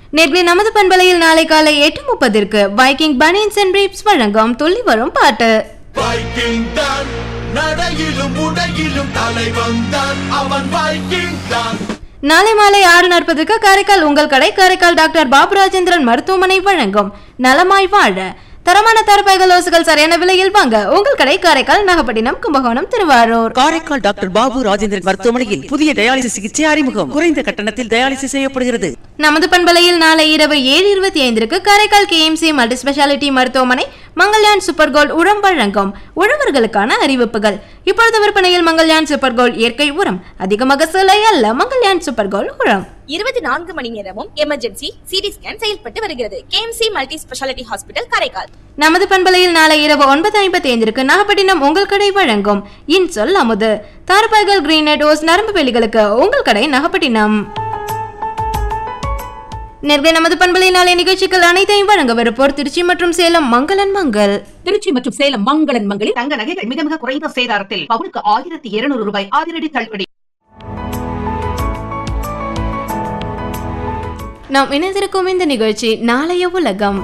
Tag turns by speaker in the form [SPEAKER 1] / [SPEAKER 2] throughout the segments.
[SPEAKER 1] நேற்று நமது பண்பலையில் நாளை காலை எட்டு முப்பதிற்கு வைக்கிங் பனியன்ஸ் அண்ட் பிரீப்ஸ் வழங்கும் துள்ளி வரும் பாட்டு
[SPEAKER 2] வைக்கிங் தான் நடையிலும் உடையிலும் தலைவன் தான் அவன் வைக்கிங் தான்
[SPEAKER 1] நாளை மாலை ஆறு நாற்பதுக்கு காரைக்கால் உங்கள் கடை காரைக்கால் டாக்டர் பாபு ராஜேந்திரன் மருத்துவமனை வழங்கும் நலமாய் வாழ தரமான தரப்பைகள் ஓசுகள் சரியான விலையில் வாங்க உங்கள் கடை காரைக்கால் நாகப்பட்டினம் கும்பகோணம் திருவாரூர்
[SPEAKER 3] காரைக்கால் டாக்டர் பாபு ராஜேந்திரன் மருத்துவமனையில் புதிய டயாலிசிஸ் சிகிச்சை அறிமுகம் குறைந்த கட்டணத்தில் டயாலிசிஸ் செய்யப்படுகிறது
[SPEAKER 1] நமது பண்பலையில் நாளை இரவு ஏழு இருபத்தி ஐந்திற்கு காரைக்கால் கேஎம்சி மல்டி ஸ்பெஷாலிட்டி மருத்துவமனை மங்கள்யான் சூப்பர் கோல்ட் உரம் வழங்கும் உழவர்களுக்கான அறிவிப்புகள் இப்பொழுது விற்பனையில் மங்கள்யான் சூப்பர் கோல்ட் இயற்கை உரம் அதிக மகசூலை அல்ல மங்கள்யான் சூப்பர் கோல்ட் உரம்
[SPEAKER 4] இருபத்தி நான்கு மணி நேரமும் எமர்ஜென்சி சிடி ஸ்கேன் செயல்பட்டு வருகிறது KMC multi speciality hospital Karaikal
[SPEAKER 1] நமது பண்பலையில் நாளை இரவு ஒன்பது ஐம்பத்தி ஐந்திற்கு நாகப்பட்டினம் உங்கள் கடை வழங்கும் இன்சொல் அமுது தார்பாய்கள் கிரீனட் ஓஸ் நரம்பு வேலிகளுக்கு உங்கள் கடை நாகப்பட்டினம் நேர்கை நமது பண்பலை நாளை நிகழ்ச்சிகள் அனைத்தையும் வழங்க வருப்போர் திருச்சி மற்றும் சேலம் மங்களன் மங்கள்
[SPEAKER 5] திருச்சி மற்றும் சேலம் மங்களன் மங்களில் தங்க நகைகள் மிக மிக குறைந்த சேதாரத்தில் பவுனுக்கு ஆயிரத்தி இருநூறு ரூபாய் அதிரடி தள்ளுபடி
[SPEAKER 1] நாம் இணைந்திருக்கும் இந்த நிகழ்ச்சி நாளைய உலகம்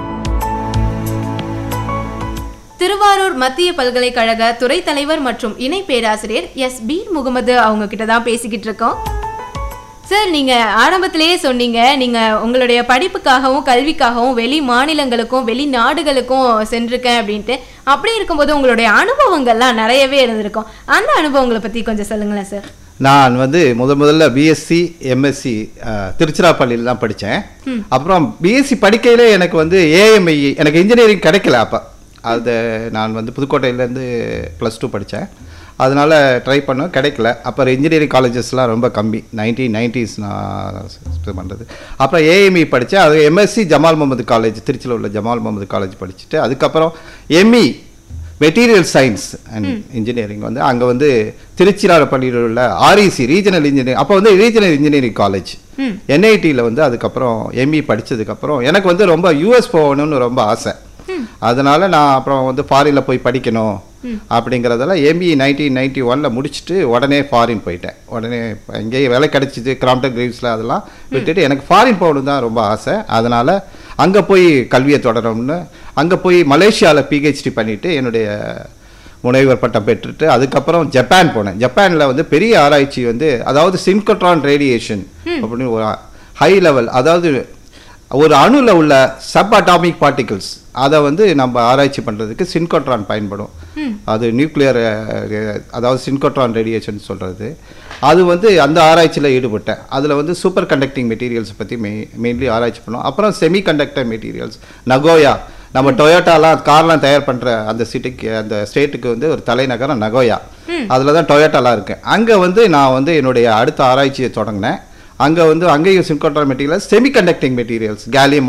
[SPEAKER 1] திருவாரூர் மத்திய பல்கலைக்கழக துறை தலைவர் மற்றும் இணை பேராசிரியர் எஸ் பீர் முகமது அவங்க கிட்ட தான் பேசிக்கிட்டு இருக்கோம் சார் நீங்க ஆரம்பத்திலேயே சொன்னீங்க நீங்க உங்களுடைய படிப்புக்காகவும் கல்விக்காகவும் வெளி மாநிலங்களுக்கும் வெளிநாடுகளுக்கும் சென்றிருக்கேன் அப்படின்ட்டு அப்படி இருக்கும்போது உங்களுடைய அனுபவங்கள்லாம் நிறையவே இருந்திருக்கும் அந்த அனுபவங்களை பத்தி கொஞ்சம் சொல்லுங்களேன் சார்
[SPEAKER 6] நான் வந்து முத முதல்ல பிஎஸ்சி எம்எஸ்சி திருச்சிராப்பள்ளியில் தான் படித்தேன் அப்புறம் பிஎஸ்சி படிக்கையிலே எனக்கு வந்து ஏஎம்ஐ எனக்கு இன்ஜினியரிங் கிடைக்கல அப்போ அது நான் வந்து புதுக்கோட்டையிலேருந்து ப்ளஸ் டூ படித்தேன் அதனால் ட்ரை பண்ணோம் கிடைக்கல அப்புறம் இன்ஜினியரிங் காலேஜஸ்லாம் ரொம்ப கம்மி நைன்டீன் நைன்டிஸ் நான் இது பண்ணுறது அப்புறம் ஏஎம்இ படித்தேன் அது எம்எஸ்சி ஜமால் முகமது காலேஜ் திருச்சியில் உள்ள ஜமால் முகமது காலேஜ் படிச்சுட்டு அதுக்கப்புறம் ME material science and engineering வந்து அங்கே வந்து திருச்சிராப்பள்ளியில் உள்ள ஆர்இசி ரீஜனல் இன்ஜினியரிங் அப்போ வந்து ரீஜனல் இன்ஜினியரிங் காலேஜ் என்ஐடியில் வந்து அதுக்கப்புறம் எம்இ படித்ததுக்கப்புறம் எனக்கு வந்து ரொம்ப யூஎஸ் போகணும்னு ரொம்ப ஆசை அதனால நான் அப்புறம் வந்து ஃபாரினில் போய் படிக்கணும் அப்படிங்கிறதெல்லாம் எம்பி நைன்டீன் நைன்டி ஒனில் முடிச்சுட்டு உடனே ஃபாரின் போயிட்டேன் உடனே எங்கேயும் வேலை கிடச்சிது கிராம்டன் கிரீவ்ஸில் அதெல்லாம் விட்டுட்டு எனக்கு ஃபாரின் போகணும் தான் ரொம்ப ஆசை அதனால் அங்கே போய் கல்வியை தொடரணும்னு அங்கே போய் மலேசியாவில் பிஹெச்டி பண்ணிவிட்டு என்னுடைய முனைவர் பட்டம் பெற்றுட்டு அதுக்கப்புறம் ஜப்பான் போனேன் ஜப்பானில் வந்து பெரிய ஆராய்ச்சி வந்து அதாவது சின்கட்ரான் ரேடியேஷன் அப்படின்னு ஒரு ஹை லெவல் அதாவது ஒரு அணுல உள்ள சப் அட்டாமிக் பார்ட்டிகிள்ஸ் அதை வந்து நம்ம ஆராய்ச்சி பண்ணுறதுக்கு சின்கோட்ரான் பயன்படும் அது நியூக்ளியர் அதாவது சின்கோட்ரான் ரேடியேஷன் சொல்கிறது அது வந்து அந்த ஆராய்ச்சியில் ஈடுபட்டேன் அதில் வந்து சூப்பர் கண்டக்டிங் மெட்டீரியல்ஸ் பற்றி மெய் மெயின்லி ஆராய்ச்சி பண்ணோம் அப்புறம் செமி கண்டக்டர் மெட்டீரியல்ஸ் நகோயா நம்ம டொயோட்டாலாம் கார்லாம் தயார் பண்ணுற அந்த சிட்டிக்கு அந்த ஸ்டேட்டுக்கு வந்து ஒரு தலைநகரம் நகோயா அதில் தான் டொயோட்டாலாம் இருக்கு அங்கே வந்து நான் வந்து என்னுடைய அடுத்த ஆராய்ச்சியை தொடங்கினேன் அங்கே வந்து அங்கேயும் synchrotron materials semi conducting materials gallium